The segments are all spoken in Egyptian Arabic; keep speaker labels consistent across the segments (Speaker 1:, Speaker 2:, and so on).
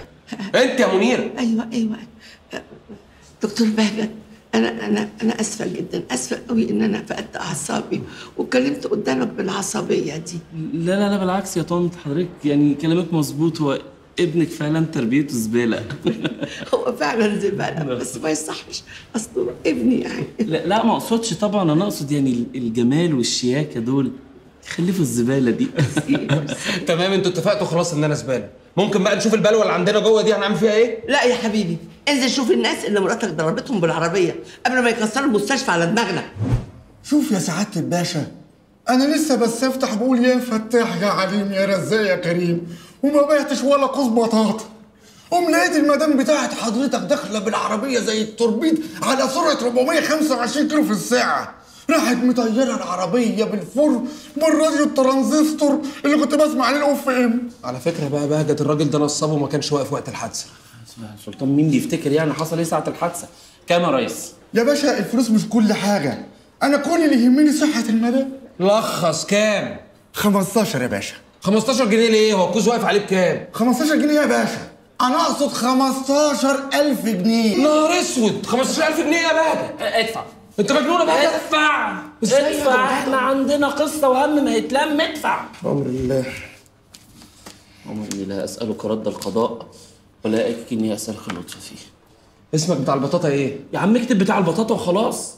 Speaker 1: انت يا منيره
Speaker 2: ايوه ايوه دكتور بهجت انا انا انا اسفه جدا اسفه قوي ان انا فقدت اعصابي واتكلمت قدامك بالعصبيه دي
Speaker 3: لا لا لا بالعكس يا طنط حضرتك يعني كلامك مظبوط هو ابنك فعلا تربيته زباله
Speaker 2: هو فعلا زباله بس ما يصحش اصله ابني يعني
Speaker 3: لا لا ما اقصدش طبعا انا اقصد يعني الجمال والشياكه دول خليه في الزباله دي
Speaker 1: تمام انتوا اتفقتوا خلاص ان انا زباله ممكن بقى نشوف البلوه اللي عندنا جوه دي هنعمل فيها ايه
Speaker 2: لا يا حبيبي انزل شوف الناس اللي مراتك ضربتهم بالعربيه قبل ما يكسروا المستشفى على دماغنا
Speaker 4: شوف يا سعادة الباشا أنا لسه بس أفتح بقول يا فتاح يا عليم يا رزاق يا كريم وما بعتش ولا قوس بطاطا قوم لقيت المدام بتاعت حضرتك داخلة بالعربية زي التوربيد على سرعة 425 كيلو في الساعة راحت مطيرة العربية بالفرن بالراديو الترانزستور اللي كنت بسمع عليه الأوف ام
Speaker 1: على فكره بقى بهجت الراجل ده نصاب وما كانش واقف وقت الحادثه
Speaker 3: سلطان مين اللي يفتكر يعني حصل ايه ساعه الحادثه كام يا ريس
Speaker 4: يا باشا الفلوس مش كل حاجة أنا كل اللي يهمني صحة المدام
Speaker 1: لخص كام
Speaker 4: 15 يا باشا
Speaker 1: 15 جنيه ليه هو الكوز واقف عليه بكام
Speaker 4: 15 جنيه يا باشا أنا أقصد 15000 جنيه
Speaker 1: نهار اسود 15000 جنيه يا بهجه
Speaker 3: ادفع
Speaker 1: انت مجنونه بقى
Speaker 3: ادفع
Speaker 1: إزاي يا
Speaker 3: ادفع
Speaker 1: جدع؟
Speaker 3: احنا عندنا قصه وهم ما يتلم ادفع
Speaker 1: امر الله
Speaker 3: اللهم اني لا اسالك رد القضاء ولكني اسالك اللطف فيه
Speaker 1: اسمك بتاع البطاطا ايه
Speaker 3: يا عم اكتب بتاع البطاطا وخلاص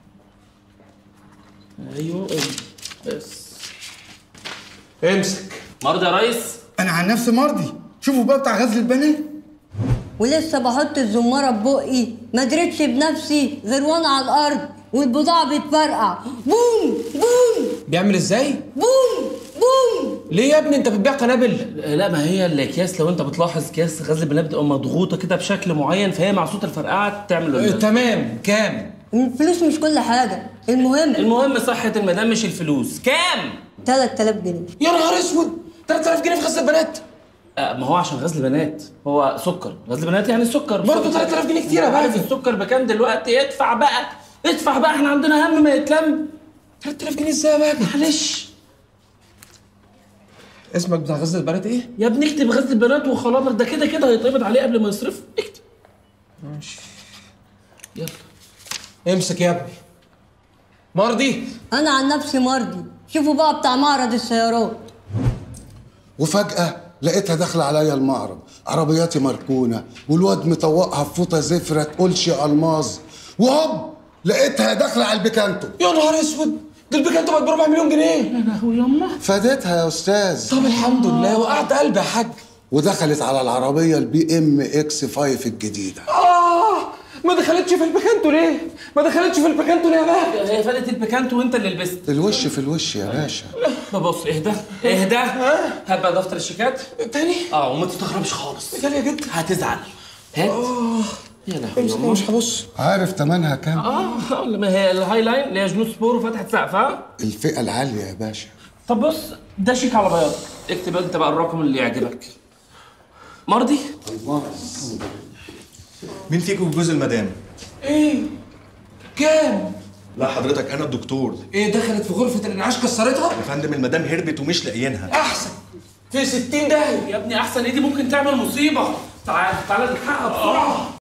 Speaker 3: ايوه بس
Speaker 1: امسك
Speaker 3: مرضى يا ريس
Speaker 4: أنا عن نفسي مرضي شوفوا بقى بتاع غزل البنات
Speaker 5: ولسه بحط الزمارة ببقي ما دريتش بنفسي غير وانا على الارض والبضاعة بتفرقع بوم بوم
Speaker 1: بيعمل ازاي
Speaker 5: بوم بوم
Speaker 1: ليه يا ابني انت بتبيع قنابل
Speaker 3: لا ما هي الاكياس لو انت بتلاحظ اكياس غزل البنات بتبقى مضغوطه كده بشكل معين فهي مع صوت الفرقعه تعمل
Speaker 1: اه،
Speaker 3: اللون.
Speaker 1: تمام كام
Speaker 5: الفلوس مش كل حاجة المهم
Speaker 3: المهم صحه المدام مش الفلوس كام
Speaker 5: 3000 جنيه
Speaker 1: يا نهار اسود 3000 جنيه في غزل البنات
Speaker 3: آه، ما هو عشان غزل بنات هو سكر غزل بنات يعني السكر
Speaker 1: برضه 3000 جنيه كتير يا
Speaker 3: عارف
Speaker 1: بهجه
Speaker 3: السكر بكام دلوقتي ادفع بقى ادفع بقى احنا عندنا هم ما يتلم
Speaker 1: 3000 جنيه ازاي يا بهجه
Speaker 3: معلش
Speaker 1: اسمك بتاع غزل البنات ايه
Speaker 3: يا ابني اكتب غزل البنات وخلاص ده كده كده هيتقبض عليه قبل ما يصرف اكتب
Speaker 1: ماشي
Speaker 3: يلا
Speaker 1: امسك يا ابني مرضي
Speaker 5: انا عن نفسي مرضي شوفوا بقى بتاع معرض السيارات
Speaker 4: وفجأة لقيتها داخلة عليا المعرض عربياتي مركونة والواد مطوقها في فوطة زفرة تقولش ألماظ وهوب لقيتها داخلة على البيكانتو
Speaker 1: يا نهار اسود ده البيكانتو بقت بربع مليون جنيه
Speaker 3: يا لهوي يما
Speaker 4: فادتها يا أستاذ
Speaker 1: طب الحمد لله وقعت قلبي يا حاج
Speaker 4: ودخلت على العربية البي ام اكس 5 الجديدة
Speaker 1: اه ما دخلتش في البيكانتو ليه ما دخلتش في البيكانتو ليه يا بهجه
Speaker 3: هي فاتت البيكانت وانت اللي لبست
Speaker 4: الوش في الوش يا باشا
Speaker 3: بص اهدى اهدى هات بقى دفتر الشيكات
Speaker 1: تاني
Speaker 3: اه وما تستغربش خالص
Speaker 1: غاليه جدا
Speaker 3: هتزعل هات يا لهوي
Speaker 1: امسك
Speaker 3: يما
Speaker 1: مش هبص
Speaker 4: عارف تمنها كام؟
Speaker 3: اه ما هي الهاي لاين اللي هي جنود سبور وفتحه سقف ها
Speaker 4: الفئة العالية يا باشا
Speaker 3: طب بص ده شيك على بياض اكتب انت بقى الرقم اللي يعجبك مرضي
Speaker 6: مين فيكم جوز المدام؟
Speaker 1: ايه كام
Speaker 6: لا حضرتك انا الدكتور
Speaker 1: ايه دخلت في غرفه الانعاش كسرتها
Speaker 6: يا فندم المدام هربت ومش لاقيينها
Speaker 1: احسن في 60 داهيه
Speaker 3: يا ابني احسن ايدي ممكن تعمل مصيبه تعال تعال نلحقها بسرعه